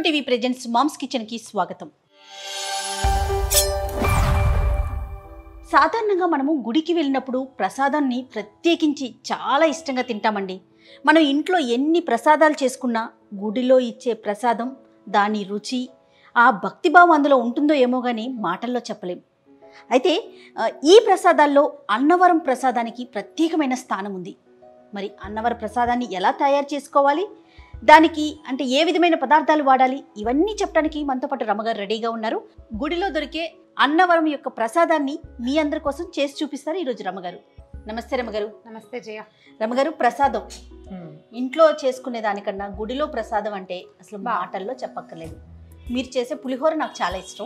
TV presents moms kitchen కి స్వాగతం సాధారణంగా మనము గుడికి వెళ్ళినప్పుడు ప్రసాదాన్ని ప్రత్యేకించి చాలా ఇష్టంగా తింటామండి మనం ఇంట్లో ఎన్ని ప్రసాదాలు చేసుకున్నా గుడిలో ఇచ్చే ప్రసాదం దాని రుచి ఆ భక్తిభావం అందులో ఉంటుందో ఏమో కానీ మాటల్లో చెప్పలేం అయితే ఆ, ఈ ప్రసాదాల్లో అన్నవరం ప్రసాదానికి ప్రత్యేకమైన స్థానం ఉంది మరి అన్నవర ప్రసాదాన్ని ఎలా తయారు చేసుకోవాలి దానికి అంటే ఏ విధమైన పదార్థాలు వాడాలి ఇవన్నీ చెప్పడానికి మనతో పాటు రమగారు రెడీగా ఉన్నారు గుడిలో దొరికే అన్నవరం యొక్క ప్రసాదాన్ని మీ అందరి కోసం చేసి చూపిస్తారు ఈరోజు రమగారు నమస్తే రమగారు నమస్తే జయ రమగారు ప్రసాదం ఇంట్లో చేసుకునే దానికన్నా గుడిలో ప్రసాదం అంటే అసలు బా. మాటల్లో చెప్పక్కర్లేదు మీరు చేసే పులిహోర నాకు చాలా ఇష్టం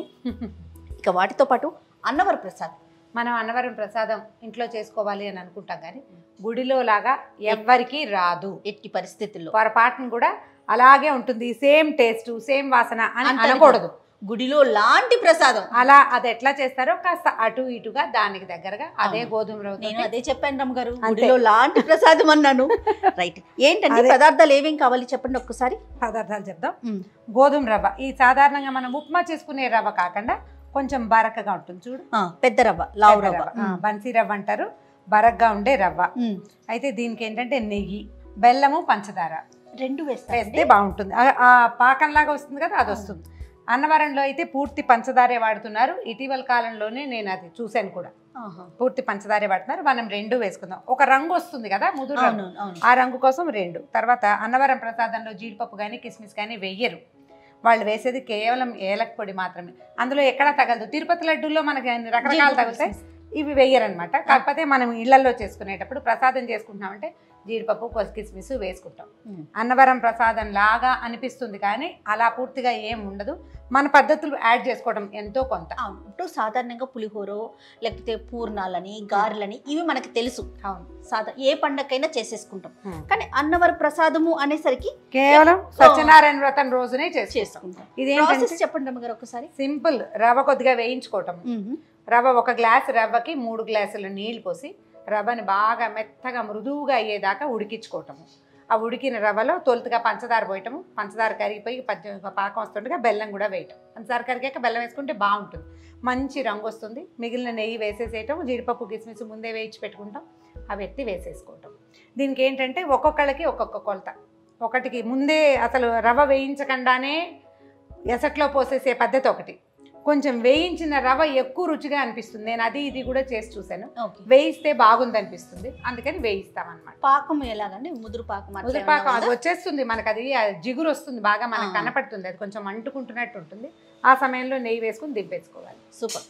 ఇక వాటితో పాటు అన్నవర ప్రసాదం మనం అన్నవరం ప్రసాదం ఇంట్లో చేసుకోవాలి అని అనుకుంటాం కానీ గుడిలో లాగా ఎవ్వరికి రాదు ఎట్టి పరిస్థితుల్లో పొరపాటును కూడా అలాగే ఉంటుంది సేమ్ టేస్ట్ సేమ్ వాసన అని అంటారు అనకూడదు గుడిలో లాంటి ప్రసాదం అలా అది ఎట్లా చేస్తారో కాస్త అటు ఇటుగా దానికి దగ్గరగా అదే అవును. గోధుమ నేను రవ్వ అదే చెప్పాను రమ్మ గారు అంతే. గుడిలో లాంటి ప్రసాదం అన్నాను రైట్ ఏంటంటే అదే. పదార్థాలు ఏమేం కావాలి చెప్పండి ఒక్కసారి పదార్థాలు చెప్దాం గోధుమ రవ్వ ఈ సాధారణంగా మనం ఉప్మా చేసుకునే రవ్వ కాకుండా కొంచెం బరకగా ఉంటుంది చూడు ఆ, పెద్ద రవ్వ లావు పెద్ద రవ్వ రవ్వ. ఆ, బన్సీ రవ్వ అంటారు బరగ్గా ఉండే రవ్వ ఉమ్. అయితే దీనికి ఏంటంటే నెయ్యి బెల్లము పంచదార రెండు వేస్తే వేస్తే బాగుంటుంది ఆ- ఆ పాకంలాగా వస్తుంది కదా అది వస్తుంది అన్నవరంలో అయితే పూర్తి పంచదారే వాడుతున్నారు ఇటీవల కాలంలోనే నేను అది చూశాను కూడా పూర్తి పంచదారే వాడుతున్నారు మనం రెండు వేసుకుందాం ఒక రంగు వస్తుంది కదా ముదురు రంగు అవును అవును ఆ రంగు కోసం రెండు తర్వాత అన్నవరం ప్రసాదంలో జీడిపప్పు కానీ కిస్మిస్ కానీ వెయ్యరు వాళ్ళు వేసేది కేవలం ఏలక పొడి మాత్రమే అందులో ఎక్కడ తగలదు తిరుపతి లడ్డూల్లో మనకి అన్ని రకరకాలు జీడిపప్పు తగులుతాయి ఇవి వెయ్యరనమాట కాకపోతే మనం ఇళ్లలో చేసుకునేటప్పుడు ప్రసాదం చేసుకుంటున్నామంటే జీడిపప్పు కొస్- కిస్మిస్ వేసుకుంటాం ఉమ్. అన్నవరం ప్రసాదం లాగా అనిపిస్తుంది కానీ అలా పూర్తిగా ఏం ఉండదు మన పద్ధతులు యాడ్ చేసుకోవడం ఎంతో కొంత అవును ఇప్పుడు సాధారణంగా పులిహోర లేకపోతే పూర్ణాలని గారెలని ఇవి మనకి తెలుసు అవును సాధా ఏ పండగకైనా చేసేసుకుంటాం కానీ అన్నవర ప్రసాదము అనేసరికి కేవలం సత్యనారాయణ వ్రతం రోజునే చేస్తాం చేసుకుంటాం ఇది ప్రాసెస్ చెప్పండి రమ్మగారు ఒకసారి సింపుల్ రవ్వ కొద్దిగా వేయించుకోవటం ఉమ్. రవ్వ ఒక గ్లాస్ రవ్వకి మూడు గ్లాసులు నీళ్ళు పోసి రవ్వని బాగా మెత్తగా మృదువుగా అయ్యేదాకా ఉడికించుకోవటము ఆ ఉడికిన రవ్వలో తొలుతుగా పంచదార పోయటము పంచదార కరిగిపోయి పచ్చ పాకం వస్తుండగా బెల్లం కూడా వేయటం పంచదార కరిగాక బెల్లం వేసుకుంటే బాగుంటుంది మంచి రంగు వస్తుంది మిగిలిన నెయ్యి వేసేసేయటం జీడిపప్పు కిస్మిస్ ముందే వేయించి పెట్టుకుంటాం అవి ఎత్తి వేసేసుకోవటం దీనికి ఏంటంటే ఒక్కొక్కళ్ళకి ఒక్కొక్క కొలత ఒకటికి ముందే అసలు రవ్వ వేయించకుండానే ఎసట్లో పోసేసే పద్ధతి ఒకటి కొంచెం వేయించిన రవ్వ ఎక్కువ రుచిగా అనిపిస్తుంది నేను అది ఇది కూడా చేసి చూశాను ఓకే వేయిస్తే బాగుంది అనిపిస్తుంది అందుకని వేయిస్తామన్నమాట పాకం ఎలాగండి ముదురు పాకం అట్లా ముదిరిపాకం ఏమన్నా అది ఉందా? వచ్చేస్తుంది మనకు అది ఆ జిగురు వస్తుంది బాగా మనకు ఆ. కనపడుతుంది అది కొంచెం అంటుకుంటున్నట్టు ఉంటుంది ఆ సమయంలో నెయ్యి వేసుకుని దింపేసుకోవాలి సూపర్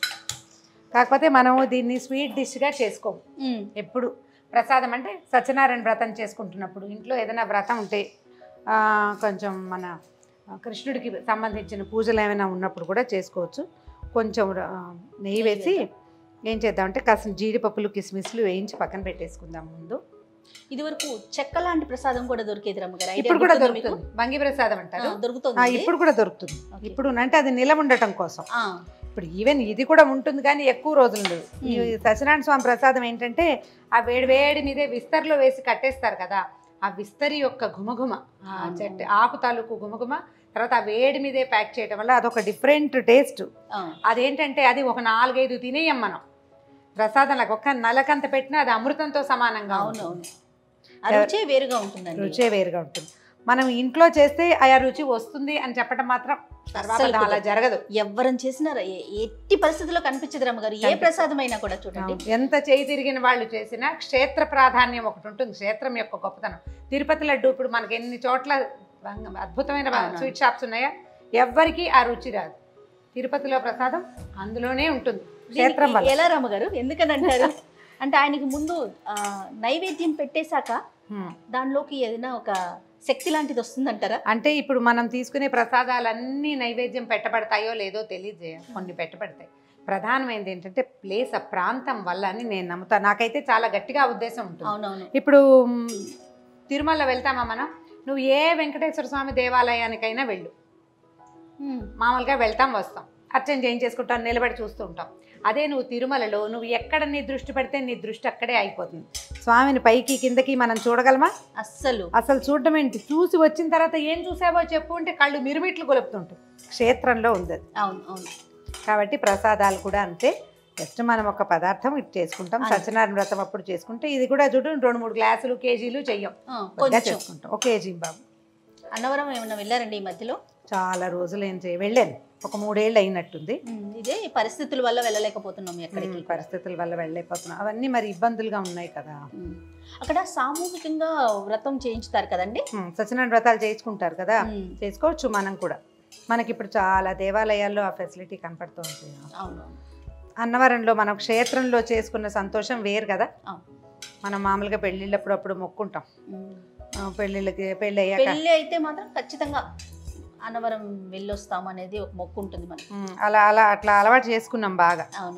కాకపోతే మనము దీన్ని స్వీట్ డిష్గా చేసుకోము ఉమ్. ఎప్పుడు ప్రసాదం అంటే సత్యనారాయణ వ్రతం చేసుకుంటున్నప్పుడు ఇంట్లో ఏదైనా వ్రతం ఉంటే ఆ, కొంచెం మన కృష్ణుడికి సంబంధించిన పూజలు ఏమైనా ఉన్నప్పుడు కూడా చేసుకోవచ్చు కొంచెం ఆ, నెయ్యి వేసి ఏం చేద్దామంటే కాసిన జీడిపప్పులు కిస్మిస్లు వేయించి పక్కన పెట్టేసుకుందాం ముందు ఇది వరకు చెక్క లాంటి ప్రసాదం కూడా దొరికేది రమ్మగారు ఐడియా ఇప్పుడు కూడా గుర్తుందా మీకు? దొరుకుతుంది బంగి ప్రసాదం ఆ, అంటారు దొరుకుతుంది ఆ, ఇప్పుడు కూడా దొరుకుతుంది ఓకే. ఇప్పుడు అంటే అది నిలవ ఉండటం కోసం ఆ, ఇప్పుడు ఈవెన్ ఇది కూడా ఉంటుంది కానీ ఎక్కువ రోజులు ఉండదు ఈ మ్మ్. సత్యనారాయణ స్వామి ప్రసాదం ఏంటంటే ఆ వేడి వేడి మీదే విస్తరిలో వేసి కట్టేస్తారు కదా ఆ విస్తరి యొక్క ఘుమఘుమ ఆ అవును. చెట్టు ఆకు తాలూకు ఘుమఘుమ తర్వాత ఆ వేడి మీదే ప్యాక్ చేయడం వల్ల అదొక డిఫరెంట్ టేస్ట్ ఆ. అదేంటంటే అది ఒక నాలుగైదు తినేయం మనం ప్రసాదంలకు ఒక్క నలకంత పెట్టినా అది అమృతంతో సమానంగా అవును ఉంటుంది. అవును ఆ రుచే వేరుగా ఉంటుందండి రుచే వేరుగా ఉంటుంది మనం ఇంట్లో చేస్తే ఆ రుచి వస్తుంది అని చెప్పడం మాత్రం తర్వాత అస్సలు అలా జరగదు ఎవ్వరం చేసినా ఎ- ఎట్టి పరిస్థితుల్లో కనిపించదు రమ్మగారు ఏ కనిపించదు. ప్రసాదం అయినా కూడా చూడండి ఎంత చేయి తిరిగిన వాళ్ళు చేసినా క్షేత్ర ప్రాధాన్యం ఒకటి ఉంటుంది క్షేత్రం యొక్క గొప్పతనం తిరుపతి లడ్డు ఇప్పుడు మనకి ఎన్ని చోట్ల బంగ- అద్భుతమైన అవును. స్వీట్ షాప్స్ ఉన్నాయా ఎవ్వరికి ఆ రుచి రాదు తిరుపతిలో ప్రసాదం అందులోనే ఉంటుంది క్షేత్రం దీనికి వల్ల ఎలా రమ్మగారు ఎందుకని అంటారు అంటే ఆయనకి ముందు ఆ, నైవేద్యం పెట్టేశాక హ్మ్. దానిలోకి ఏదైనా ఒక శక్తి లాంటిది వస్తుందంటారా అంటే ఇప్పుడు మనం తీసుకునే ప్రసాదాలన్నీ నైవేద్యం పెట్టబడతాయో లేదో తెలియజేయ కొన్ని పెట్టబడతాయి ప్రధానమైనది ఏంటంటే ప్లేస్ ఆ ప్రాంతం వల్ల అని నేను నమ్ముతాను నాకైతే చాలా గట్టిగా ఆ ఉద్దేశం ఉంటుంది అవునవును ఇప్పుడు మ్, తిరుమల వెళ్తామా మనం నువ్వు ఏ వెంకటేశ్వర స్వామి దేవాలయానికైనా వెళ్ళు ఉమ్. మామూలుగా వెళ్తాం వస్తాం అర్చన చేయించేసుకుంటాం నిలబడి చూస్తూ ఉంటాం అదే నువ్వు తిరుమలలో నువ్వు ఎక్కడ నీ దృష్టి పెడితే నీ దృష్టి అక్కడే అయిపోతుంది స్వామిని పైకి కిందకి మనం చూడగలమా అస్సలు అసలు చూడటం ఏంటి చూసి వచ్చిన తర్వాత ఏం చూసావో చెప్పు అంటే కళ్ళు మిరుమిట్లు గొలుపుతుంటాయి క్షేత్రంలో ఉంది అది. అవును అవును కాబట్టి ప్రసాదాలు కూడా అంతే జస్ట్ మనం ఒక పదార్థం ఇటు చేసుకుంటాం అంతే. సత్యనారాయణ వ్రతం అప్పుడు చేసుకుంటే ఇది కూడా చూడు రెండు మూడు గ్లాసులు కేజీలు చెయ్యం ఆ, కొద్దిగా కొంచెం చేసుకుంటాం ఒక కేజీ బాబు అన్నవరం ఏమైనా వెళ్ళారండి ఈ మధ్యలో చాలా రోజులు ఏం చేయ వెళ్ళాను ఒక మూడేళ్ళు అయినట్టుంది ఉమ్, ఇదే ఈ పరిస్థితుల వల్ల వెళ్ళలేకపోతున్నాం ఎక్కడికి ఉమ్, పరిస్థితుల వల్ల వెళ్ళలేకపోతున్నాం అవన్నీ మరి ఇబ్బందులుగా ఉన్నాయి కదా ఉమ్. అక్కడ సామూహికంగా వ్రతం చేయించుతారు కదండి ఉమ్, సత్యనారాయణ వ్రతాలు చేసుకుంటారు కదా ఉమ్, చేసుకోవచ్చు మనం కూడా మనకి ఇప్పుడు చాలా దేవాలయాల్లో ఆ ఫెసిలిటీ కనపడుతుంది అవును అన్నవరంలో మనం క్షేత్రంలో చేసుకున్న సంతోషం వేరు కదా అవును. మనం మామూలుగా పెళ్ళిళ్ళప్పుడు అప్పుడు మొక్కుంటాం ఉమ్. ఆ, పెళ్ళిళ్ళకి పెళ్ళి అయ్యాక పెళ్ళి అయితే మాత్రం ఖచ్చితంగా అన్నవరం వెళ్ళొస్తాం అనేది ఒక మొక్కు ఉంటుంది మనకి ఉమ్, అలా అలా అట్లా అలవాటు చేసుకున్నాం బాగా అవును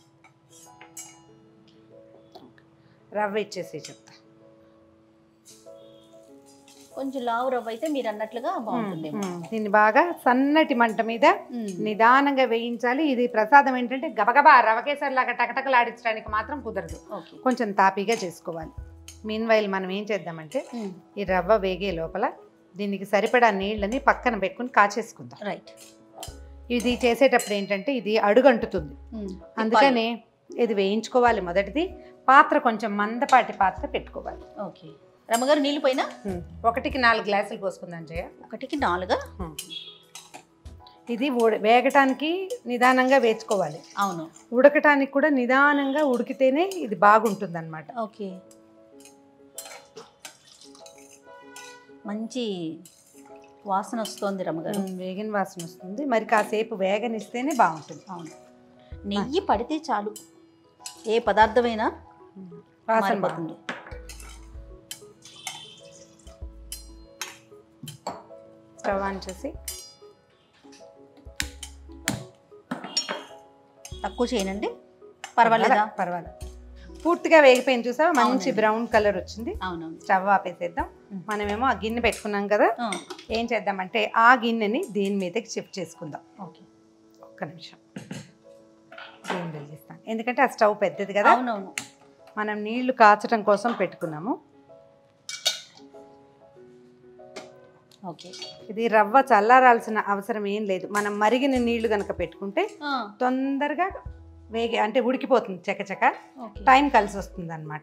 రవ్వ ఇచ్చేసి చెప్తా కొంచెం లావు రవ్వ అయితే మీరు అన్నట్లుగా బాగుంటుందేమో ఉమ్, దీన్ని బాగా సన్నటి మంట మీద ఉమ్. నిదానంగా వేయించాలి ఇది ప్రసాదం ఏంటంటే గబగబా రవకేసరిలాగా టకటకలాడించడానికి మాత్రం కుదరదు ఓకే కొంచెం తాపీగా చేసుకోవాలి మీన్ వైల్ మనం ఏం చేద్దామంటే ఉమ్. ఈ రవ్వ వేగే లోపల దీనికి సరిపడా నీళ్ళని పక్కన పెట్టుకుని కాచేసుకుందాం రైట్ ఇది చేసేటప్పుడు ఏంటంటే ఇది అడుగంటుతుంది ఉమ్. అందుకని ఇది వేయించుకోవాలి మొదటిది పాత్ర కొంచెం మందపాటి పాత్ర పెట్టుకోవాలి ఓకే రమ్మగారు నీళ్ళు పోయినా ఉమ్, ఒకటికి నాలుగు గ్లాసులు పోసుకుందాం జయ ఒకటికి నాలుగా ఉమ్. ఇది ఉడ- వేగటానికి నిదానంగా వేసుకోవాలి అవును ఉడకటానికి కూడా నిదానంగా ఉడికితేనే ఇది బాగుంటుంది అనమాట ఓకే మంచి వాసన వస్తోంది రమ్మగారు వేగిన వాసన వస్తుంది మరి కాసేపు వేగనిస్తేనే బాగుంటుంది అవును నెయ్యి పడితే చాలు ఏ పదార్థమైనా వాసన మారిపోతుంది స్టవ్ ఆన్ చేసి తక్కువ చేయనండి పర్వాలేదా పర్వాలేదు పూర్తిగా వేగిపోయింది చూసావా మంచి అవునండి. బ్రౌన్ కలర్ వచ్చింది అవునవును స్టవ్ ఆపేసేద్దాం ఉం. మనమేమో ఆ గిన్నె పెట్టుకున్నాం కదా ఆ, ఏం చేద్దామంటే ఆ గిన్నెని దీని మీదకి షిఫ్ట్ చేసుకుందాం ఓకే ఒక్క నిమిషం దీన్ని వెలిగిస్తాను ఎందుకంటే ఆ స్టవ్ పెద్దది కదా అవునవును మనం నీళ్లు కాచడం కోసం పెట్టుకున్నాము ఓకే ఇది రవ్వ చల్లారాల్సిన అవసరం ఏం లేదు మనం మరిగిన నీళ్లు కనుక పెట్టుకుంటే ఆ, తొందరగా వేగి అంటే ఉడికిపోతుంది చకచక ఓకే టైం కలిసి వస్తుంది అనమాట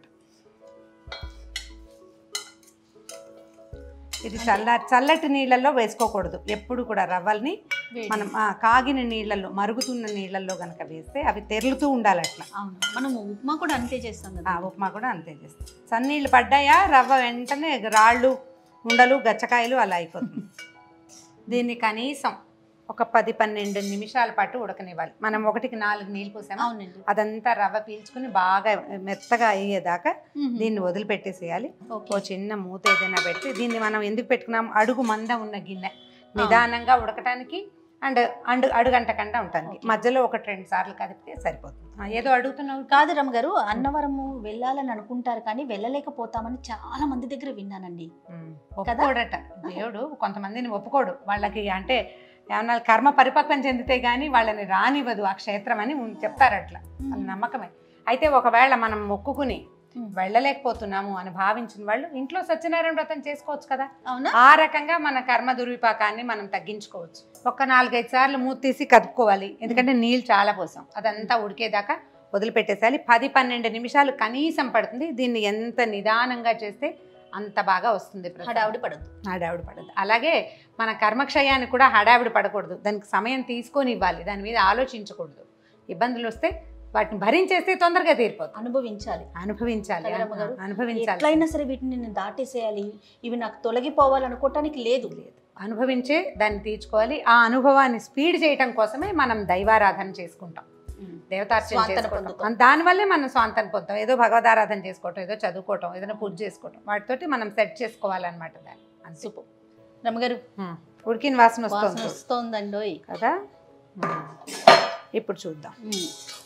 ఇది చల్ల చల్లటి నీళ్ళల్లో వేసుకోకూడదు ఎప్పుడు కూడా రవ్వల్ని వేడి. మనం ఆ, కాగిన నీళ్ళల్లో మరుగుతున్న నీళ్ళల్లో కనుక వేస్తే అవి తెరులుతూ ఉండాలి అట్లా అవును మనం ఉప్మా కూడా అంతే చేస్తాం ఆ కదా ఉప్మా కూడా అంతే చేస్తాం సన్నీళ్ళు పడ్డాయా రవ్వ వెంటనే రాళ్ళు ఉండలు గచ్చకాయలు అలా అయిపోతుంది దీన్ని కనీసం ఒక పది పన్నెండు నిమిషాల పాటు ఉడకనివ్వాలి మనం ఒకటికి నాలుగు నీళ్ళు పోసాము అవునండి అదంతా రవ్వ పీల్చుకుని బాగా మెత్తగా అయ్యేదాకా మ్మ్. దీన్ని వదిలిపెట్టేసేయాలి ఓ ఓకే చిన్న మూత ఏదైనా పెట్టి దీన్ని మనం ఎందుకు పెట్టుకున్నాం అడుగు మంద ఉన్న గిన్నె నిదానంగా ఉడకటానికి అండ్ అండు అడుగంటకుండా ఉంటానికి Okay. మధ్యలో ఒకటి రెండు సార్లు కదిపితే సరిపోతుంది ఆ, ఏదో అడుగుతున్నావు కాదు రమ్మగారు అన్నవరము వెళ్ళాలని అనుకుంటారు కానీ వెళ్ళలేకపోతామని చాలా మంది దగ్గర విన్నానండి ఉమ్, ఒప్పుకోడట దేవుడు కొంతమందిని ఒప్పుకోడు వాళ్ళకి అంటే ఏమన్నా కర్మ పరిపక్వం చెందితే గానీ వాళ్ళని రానివ్వదు ఆ క్షేత్రం అని ఉన్- చెప్తారు అట్లా వాళ్ళ నమ్మకమే అయితే ఒకవేళ మనం మొక్కుకుని ఉమ్. వెళ్ళలేకపోతున్నాము అని భావించిన వాళ్ళు ఇంట్లో సత్యనారాయణ వ్రతం చేసుకోవచ్చు కదా అవునా ఆ రకంగా మన కర్మ దుర్విపాకాన్ని మనం తగ్గించుకోవచ్చు ఒక నాలుగైదు సార్లు మూత తీసి కదుపుకోవాలి ఎందుకంటే నీళ్ళు చాలా పోసాం అదంతా ఉడికేదాకా వదిలిపెట్టేసేయాలి పది పన్నెండు నిమిషాలు కనీసం పడుతుంది దీన్ని ఎంత నిదానంగా చేస్తే అంత బాగా వస్తుంది ప్రసాదం. హడావుడి పడదు హడావిడి పడదు అలాగే మన కర్మక్షయాన్ని కూడా హడావిడి పడకూడదు దానికి సమయం తీసుకొని ఇవ్వాలి దాని మీద ఆలోచించకూడదు ఇబ్బందులు వస్తే వాటిని భరించేస్తే తొందరగా తీరిపోతుంది అనుభవించాలి అనుభవించాలి కదా రమ్మగారు? అనుభవించాలి ఎట్లయినా సరే వీటిని నేను దాటేసేయాలి ఇవి నాకు తొలగిపోవాలనుకోవటానికి లేదు లేదు అనుభవించే దాన్ని తీర్చుకోవాలి ఆ అనుభవాన్ని స్పీడ్ చేయటం కోసమే మనం దైవారాధన చేసుకుంటాం ఉమ్. దేవతార్చన స్వాంతన చేసుకుంటాం పొందుతాం. అన్- దానివల్లే మనం స్వాంతం పొందుతాం ఏదో భగవదారాధన చేసుకోవటం ఏదో చదువుకోవటం ఏదైనా పూజ చేసుకోవటం వాటితోటి మనం సెట్ చేసుకోవాలన్నమాట దాన్ని అంతే. సూపర్ రమ్మగారు ఉమ్. ఉడికిన వాసన వాసన వస్తుంది వస్తోందండోయ్ కదా ఉమ్. ఇప్పుడు చూద్దాం ఉమ్.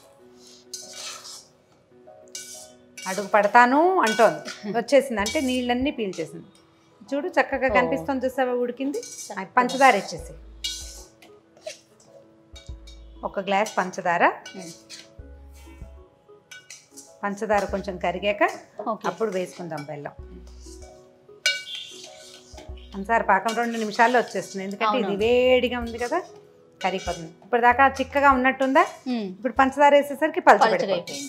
అడుగు పడతాను అంటోంది వచ్చేసింది అంటే నీళ్ళన్నీ పీల్చేసింది చూడు చక్కగా ఓ. కనిపిస్తుంది చూసావా ఉడికింది ఆ, చక్కగా. పంచదార ఇచ్చేసి ఒక గ్లాస్ పంచదార ఉమ్. పంచదార కొంచెం కరిగాక ఓకే అప్పుడు వేసుకుందాం బెల్లం పంచదార పాకం రెండు నిమిషాల్లో వచ్చేస్తుంది ఎందుకంటే ఇది అవును. వేడిగా ఉంది కదా కరిగిపోతుంది ఇప్పుడు దాకా చిక్కగా ఉన్నట్టుందా ఉమ్, ఇప్పుడు పంచదార వేసేసరికి పలుచగా పలచబడిపోతుంది అయిపోయింది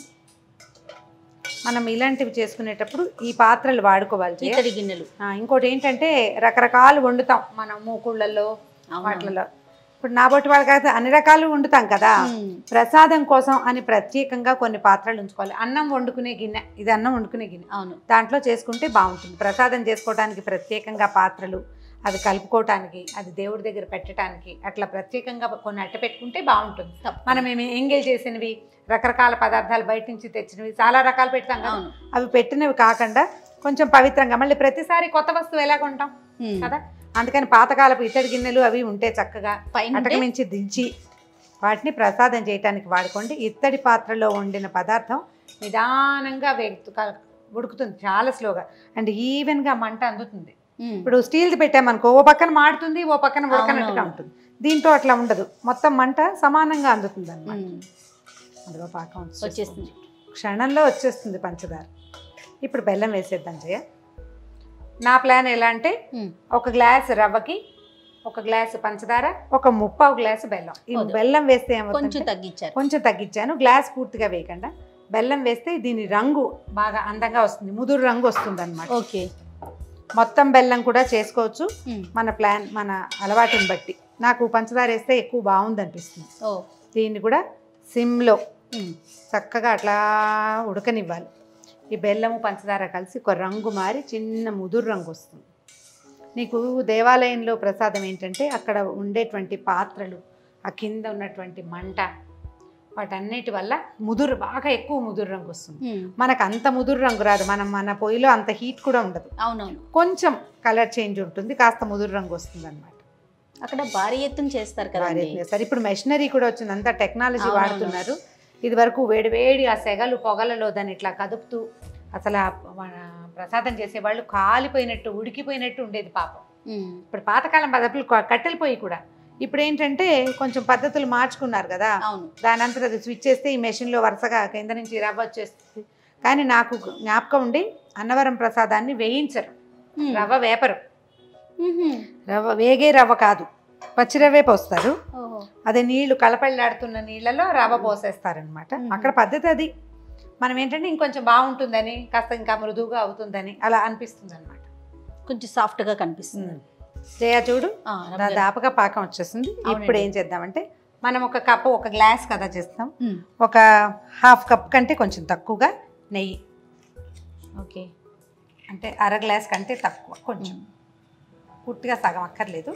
మనం ఇలాంటివి చేసుకునేటప్పుడు ఈ పాత్రలు వాడుకోవాలి జయ. ఇతడి గిన్నెలు ఆ, ఇంకోటి ఏంటంటే రకరకాలు వండుతాం మనం మూకుళ్ళల్లో అవును. వాటిలలో ఇప్పుడు నాబోటి వాళ్ళకైతే అన్ని రకాలు వండుతాం కదా ఉమ్, ప్రసాదం కోసం అని ప్రత్యేకంగా కొన్ని పాత్రలు ఉంచుకోవాలి అన్నం వండుకునే గిన్నె ఇది అన్నం వండుకునే గిన్నె అవును దాంట్లో చేసుకుంటే బాగుంటుంది ప్రసాదం చేసుకోవడానికి ప్రత్యేకంగా పాత్రలు అది కలుపుకోవటానికి అది దేవుడి దగ్గర పెట్టడానికి అట్లా ప్రత్యేకంగా కొన్ని అట్ట పెట్టుకుంటే బాగుంటుంది తప్ప- మనం ఏమి ఎంగేజ్ చేసినవి రకరకాల పదార్థాలు బయట నుంచి తెచ్చినవి చాలా రకాలు పెడతాం కదా అవును అవి పెట్టినవి కాకుండా కొంచెం పవిత్రంగా మళ్ళీ ప్రతిసారి కొత్త వస్తువు ఎలా కొంటాం ఉమ్, కదా అందుకని పాతకాలపు ఇత్తడి గిన్నెలు అవి ఉంటే చక్కగా పైన అటక ఉంటే మించి దించి వాటిని ప్రసాదం చేయటానికి వాడుకోండి ఇత్తడి పాత్రలో వండిన పదార్థం నిదానంగా వేగుతు క- ఉడుకుతుంది చాలా స్లోగా అండ్ ఈవెన్గా మంట అందుతుంది ఉమ్, ఇప్పుడు స్టీల్ది పెట్టామనుకో ఓ పక్కన మాడుతుంది ఓ పక్కన ఉడకనట్టుగా అవునవును. ఉంటుంది దీంట్లో అట్లా ఉండదు మొత్తం మంట సమానంగా అందుతుంది అన్నమాట ఉమ్, అందులో పాకం వచ్చేస్తుంది. వచ్చేస్తుంది క్షణంలో వచ్చేస్తుంది పంచదార ఇప్పుడు బెల్లం వేసేద్దాం జయ నా ప్లాన్ ఎలా అంటే ఉమ్, ఒక గ్లాస్ రవ్వకి ఒక గ్లాసు పంచదార ఒక ముప్పావు గ్లాసు బెల్లం ఈ వద్దు. బెల్లం వేస్తే కొంచెం ఏమవుతుంది తగ్గించారు కొంచెం తగ్గించాను గ్లాస్ పూర్తిగా వేయకుండా బెల్లం వేస్తే దీని రంగు బాగా అందంగా వస్తుంది ముదురు రంగు వస్తుంది అనమాట ఓకే మొత్తం బెల్లం కూడా చేసుకోవచ్చు ఉమ్, మన ప్లాన్ మన అలవాటుని బట్టి నాకు పంచదార వేస్తే ఎక్కువ బాగుంది అనిపిస్తుంది ఓ దీన్ని కూడా సిమ్లో ఉమ్, చక్కగా అట్లా ఉడకనివ్వాలి ఈ బెల్లము పంచదార కలిసి ఒక రంగు మారి చిన్న ముదురు రంగు వస్తుంది నీకు దేవాలయంలో ప్రసాదం ఏంటంటే అక్కడ ఉండేటువంటి పాత్రలు ఆ కింద ఉన్నటువంటి మంట వాటన్నిటి వల్ల ముదురు బాగా ఎక్కువ ముదురు రంగు వస్తుంది ఉమ్, మనకు అంత ముదురు రంగు రాదు మనం మన పొయ్యిలో అంత హీట్ కూడా ఉండదు అవునవును కొంచెం కలర్ చేంజ్ ఉంటుంది కాస్త ముదురు రంగు వస్తుంది అనమాట అక్కడ భారీ ఎత్తున చేస్తారు కదండి సరే ఇప్పుడు మెషినరీ కూడా వచ్చింది అంతా టెక్నాలజీ అవునవును. వాడుతున్నారు ఇది వరకు వేడి వేడి ఆ సెగలు పొగలలో దాన్ని ఇట్లా కదుపుతూ అసలు ఆ మన ప్రసాదం చేసేవాళ్ళు కాలిపోయినట్టు ఉడికిపోయినట్టు ఉండేది పాపం ఉమ్, ఇప్పుడు పాతకాలం పద్ధతులు క- కట్టెల పొయ్యి కూడా ఇప్పుడు ఏంటంటే కొంచెం పద్ధతులు మార్చుకున్నారు కదా అవును దాని అంతా అది స్విచ్ చేస్తే ఈ మెషిన్లో వరుసగా కింద నుంచి రవ్వ వచ్చేస్తుంది కానీ నాకు జ్ఞాపకం ఉండి అన్నవరం ప్రసాదాన్ని వేయించరు ఉమ్, రవ్వ వేపరు ఉహుం, రవ్వ వేగే రవ్వ కాదు పచ్చి రవ్వే పోస్తారు ఓహో, అదే నీళ్లు కలపళ్ళాడుతున్న నీళ్ళలో రవ్వ పోసేస్తారనమాట మ్మ్. అక్కడ పద్ధతి అది మనం ఏంటంటే ఇంకొంచెం బాగుంటుందని కాస్త ఇంకా మృదువుగా అవుతుందని అలా అనిపిస్తుంది అనమాట కొంచెం సాఫ్ట్ గా కనిపిస్తుంది జయ చూడు ఆ, నా రవ్వ- దాపగా పాకం వచ్చేసింది అవునండి. ఇప్పుడు ఏం చేద్దామంటే మనం ఒక కప్పు ఒక గ్లాస్ కదా చేస్తాం ఉమ్, ఒక హాఫ్ కప్ కంటే కొంచెం తక్కువగా నెయ్యి ఓకే అంటే అర గ్లాస్ కంటే తక్కువ కొంచెం ఉమ్, పూర్తిగా సగం అక్కర్లేదు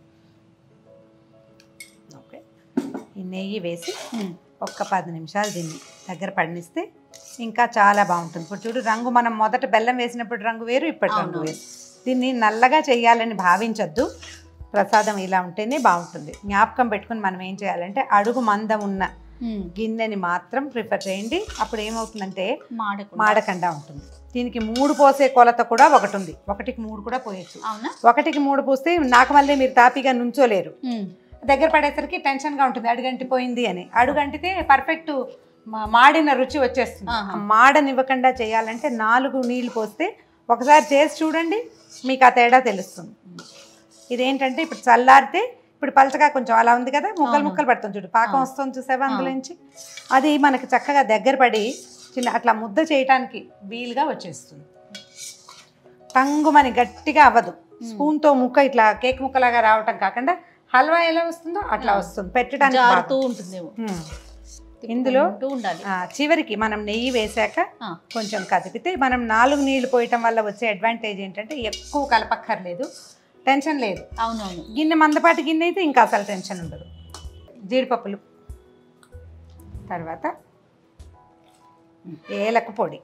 ఓకే ఈ నెయ్యి వేసి ఉమ్, ఒక్క పది నిమిషాలు దీన్ని దగ్గర పడినిస్తే ఇంకా చాలా బాగుంటుంది ఇప్పుడు చూడు రంగు మనం మొదట బెల్లం వేసినప్పుడు రంగు వేరు ఇప్పటి రంగు అవును. వేరు దీన్ని నల్లగా చేయాలని భావించొద్దు ప్రసాదం ఇలా ఉంటేనే బాగుంటుంది జ్ఞాపకం పెట్టుకుని మనం ఏం చేయాలంటే అడుగు మందం ఉన్న ఉమ్, గిన్నెని మాత్రం ప్రిఫర్ చేయండి అప్పుడు ఏమవుతుందంటే మాడకుండా మాడకుండా ఉంటుంది దీనికి మూడు పోసే కొలత కూడా ఒకటి ఉంది ఒకటికి మూడు కూడా పోయొచ్చు అవునా ఒకటికి మూడు పోస్తే నాకు మళ్ళీ మీరు తాపీగా నుంచోలేరు ఉమ్, దగ్గర పడేసరికి టెన్షన్గా ఉంటుంది అడుగంటి పోయింది అని అడుగంటితే పర్ఫెక్ట్ మా- మాడిన రుచి వచ్చేస్తుంది ఆహా. ఆ మాడనివ్వకుండా చేయాలంటే నాలుగు నీళ్లు పోస్తే ఒకసారి చేసి చూడండి మీకు ఆ తేడా తెలుస్తుంది ఇదేంటంటే ఇప్పుడు చల్లారితే ఇప్పుడు పలచగా కొంచెం అలా ఉంది కదా ముక్కలు అవును. ముక్కలు పడుతుంది చూడు పాకం అవును. వస్తుంది చూసావా అందులో అవును. నుంచి అది మనకి చక్కగా దగ్గర పడి చిన్న అట్లా ముద్ద చేయటానికి వీలుగా వచ్చేస్తుంది టంగుమని గట్టిగా అవ్వదు స్పూన్తో ముక్క ఇట్లా కేక్ ముక్కలాగా రావటం కాకుండా హల్వా ఎలా వస్తుందో అట్లా ఆ. వస్తుంది పెట్టడానికి జారుతూ బాగా. ఉంటుందేమో ఉమ్. ఇందులో తిప్పుకుంటూ ఉండాలి ఆ, చివరికి మనం నెయ్యి వేశాక ఆ, కొంచెం కదిపితే మనం నాలుగు నీళ్లు పోయటం వల్ల వచ్చే అడ్వాంటేజ్ ఏంటంటే ఎక్కువ కలపక్కర్లేదు టెన్షన్ లేదు అవునవును గిన్నె మందపాటి గిన్నె అయితే ఇంకా అసలు టెన్షన్ ఉండదు జీడిపప్పులు తర్వాత ఏలక పొడి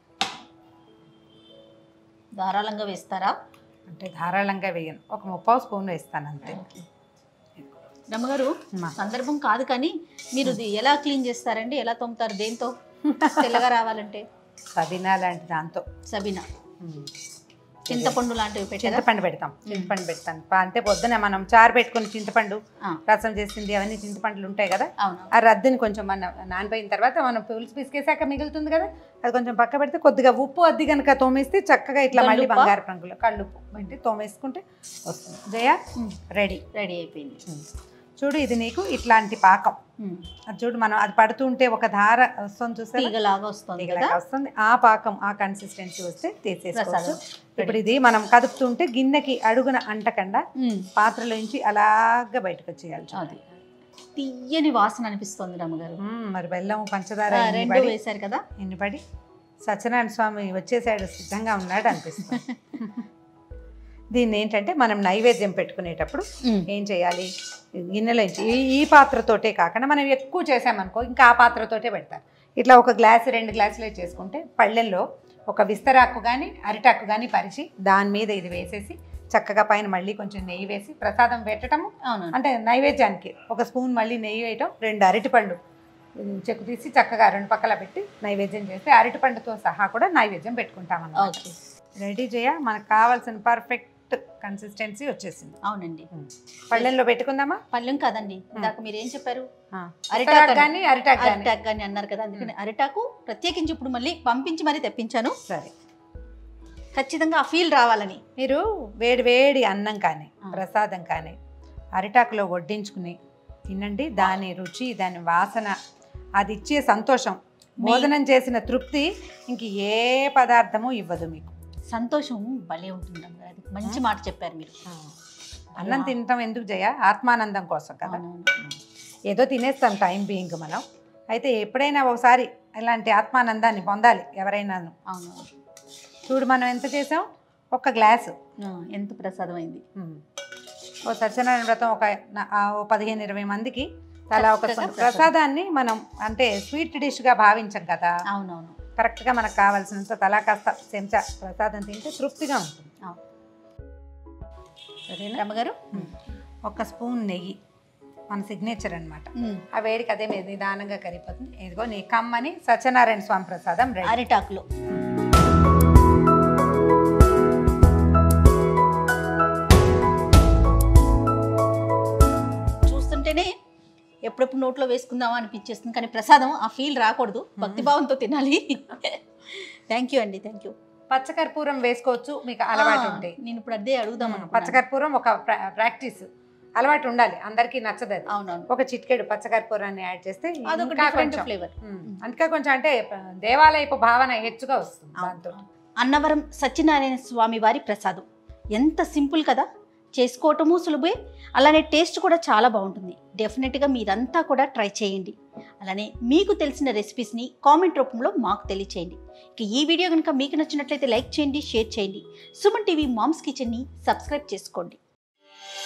ధారాళంగా వేస్తారా అంటే ధారాళంగా వేయను ఒక ముప్పావు స్పూన్ వేస్తాను అంతే రమ్మగారు అమ్మా. సందర్భం కాదు కానీ మీరు ఇది ఎలా క్లీన్ చేస్తారండి ఎలా తోముతారు దేంతో తెల్లగా రావాలంటే సబినా లాంటి దాంతో సబీనా ఉమ్. చింతపండు లాంటివి పెట్టారా చింతపండు పెడతాం చింతపండు పెడతాం ప- అంటే పొద్దున మనం చారు పెట్టుకుని చింతపండు ఆ. రసం చేసింది అవన్నీ చింతపండులు ఉంటాయి కదా అవును ఆ రద్దుని కొంచెం మన నానిపోయిన తర్వాత మనం పులుసు పిసికేసాక మిగులుతుంది కదా అది కొంచెం పక్క పెడితే కొద్దిగా ఉప్పు అద్ది కనుక తోమేస్తే చక్కగా ఇట్లా మళ్ళీ కల్లుప్పా? బంగారు రంగులో కళ్ళుప్పు పెట్టి తోమేసుకుంటే వస్తుంది జయ రెడీ రెడీ అయిపోయింది చూడు ఇది నీకు ఇట్లాంటి పాకం ఉమ్. అది చూడు మనం అది పడుతుంటే ఒక ధార వస్తుంది చూసారా తీగలాగా వస్తుంది కదా తీగలాగా వస్తుంది ఆ పాకం ఆ కన్సిస్టెన్సీ వస్తే తీసేసుకోవచ్చు ప్రసాదం. ఇప్పుడు ఇది మనం కదుపుతుంటే గిన్నెకి అడుగున అంటకుండా ఉమ్. పాత్రలోంచి అలాగా బయటకు వచ్చేయాలి చూడు. అది తీయని వాసన అనిపిస్తుంది రమ్మగారు మ్మ్, మరి బెల్లం పంచదార ఆ, ఇన్ని రెండు పడి వేశారు కదా ఇన్ని పడి సత్యనారాయణ స్వామి వచ్చేసాడు సిద్ధంగా ఉన్నాడు అనిపిస్తుంది దీన్ని ఏంటంటే మనం నైవేద్యం పెట్టుకునేటప్పుడు ఏం చేయాలి గిన్నెలోంచి ఈ ఈ పాత్రతోటే కాకుండా మనం ఎక్కువ చేసామనుకో ఇంకా ఆ పాత్రతోటే పెడతారు ఇట్లా ఒక గ్లాసు రెండు గ్లాసులే చేసుకుంటే పళ్ళెల్లో ఒక విస్తరాకు కానీ అరిటాకు కానీ పరిచి దాని మీద ఇది వేసేసి చక్కగా పైన మళ్ళీ కొంచెం నెయ్యి వేసి ప్రసాదం పెట్టడము అవును అంటే నైవేద్యానికి ఒక స్పూన్ మళ్ళీ నెయ్యి వేయటం రెండు అరటిపళ్ళు ఉమ్, చెక్కు తీసి చక్కగా రెండు పక్కల పెట్టి నైవేద్యం చేస్తే అరటిపండుతో సహా కూడా నైవేద్యం పెట్టుకుంటాం అన్నమాట ఓకే రెడీ చేయ మనకు కావాల్సిన పర్ఫెక్ట్ కన్సిస్టెన్సీ వచ్చేసింది అవునండి పళ్ళెంలో పెట్టుకుందామా పళ్ళెం కాదండి ఇందాక మీరు ఏం చెప్పారు అరిటాక్ అరిటాకు కానీ అరిటాక్ కానీ అరిటాక్ కానీ అన్నారు కదా అందుకని అరిటాకు ప్రత్యేకించి ఇప్పుడు మళ్ళీ పంపించి మరీ తెప్పించాను సరే ఖచ్చితంగా ఆ ఫీల్ రావాలని మీరు వేడి వేడి అన్నం కానీ ఆ. ప్రసాదం కానీ అరిటాకులో వడ్డించుకుని తినండి దాని రుచి దాని వాసన అది ఇచ్చే సంతోషం మీ- భోజనం చేసిన తృప్తి ఇంక ఏ పదార్థము ఇవ్వదు మీకు సంతోషం భలే ఉంటుంది అమ్మగారు. అది మంచి మాట చెప్పారు మీరు అన్నం తినటం ఎందుకు జయ ఆత్మానందం కోసం కదా అవునవును. ఏదో తినేస్తాం టైం బీయింగ్ మనం అయితే ఎప్పుడైనా ఒకసారి ఇలాంటి ఆత్మానందాన్ని పొందాలి ఎవరైనాను అవునవును చూడు మనం ఎంత చేసాం ఒక గ్లాసు ఆ, ఎంత ప్రసాదం అయింది ఉమ్. ఓ సత్యనారాయణ వ్రతం ఒక న- ఆ, ఓ పదిహేను ఇరవై మందికి తలా ఒక చక్కగా సొంత ప్రసాదాన్ని మనం అంటే స్వీట్ డిష్గా భావించం కదా అవునవును కరెక్ట్గా మనకు కావాల్సినంత తలా కాస్త చెంచా ప్రసాదం తింటే తృప్తిగా ఉంటుంది అవును. సరేనా రమ్మగారు ఉమ్. ఒక స్పూన్ నెయ్యి మన సిగ్నేచర్ అన్నమాట ఉమ్. ఆ వేడికి అదే మీద నిదానంగా కరిగిపోతుంది ఇదిగో నీ కమ్మని సత్యనారాయణ స్వామి ప్రసాదం రెడీ అరిటాకులో చూస్తుంటేనే ఎప్పుడెప్పుడు నోట్లో వేసుకుందామా అనిపించేస్తుంది కానీ ప్రసాదం ఆ ఫీల్ రాకూడదు భక్తిభావంతో తినాలి థ్యాంక్ యూ అండి థ్యాంక్ యూ పచ్చకర్పూరం వేసుకోవచ్చు మీకు అలవాటు ఉంటే నేను ఇప్పుడు అదే అడుగుదాం అనుకున్నాను. పచ్చకర్పూరం ఒక ప్రా- ప్రాక్టీస్ అలవాటు ఉండాలి అందరికీ నచ్చదు అది అవునవును ఒక చిటికెడు పచ్చకర్పూరాన్ని యాడ్ చేస్తే అదొక ఇంకా డిఫరెంట్ కొంచెం ఫ్లేవర్ ఉమ్, ఇంకా కొంచెం అంటే దేవాలయపు భావన హెచ్చుగా వస్తుంది దాంతో అన్నవరం సత్యనారాయణ స్వామి వారి ప్రసాదం ఎంత సింపుల్ కదా చేసుకోవటము సులభే అలానే టేస్ట్ కూడా చాలా బాగుంటుంది డెఫినెట్గా మీరంతా కూడా ట్రై చేయండి అలానే మీకు తెలిసిన రెసిపీస్ని కామెంట్ రూపంలో మాకు తెలియచేయండి ఇక ఈ వీడియో కనుక మీకు నచ్చినట్లయితే లైక్ చేయండి షేర్ చేయండి సుమన్ టీవీ మామ్స్ కిచెన్ని సబ్స్క్రైబ్ చేసుకోండి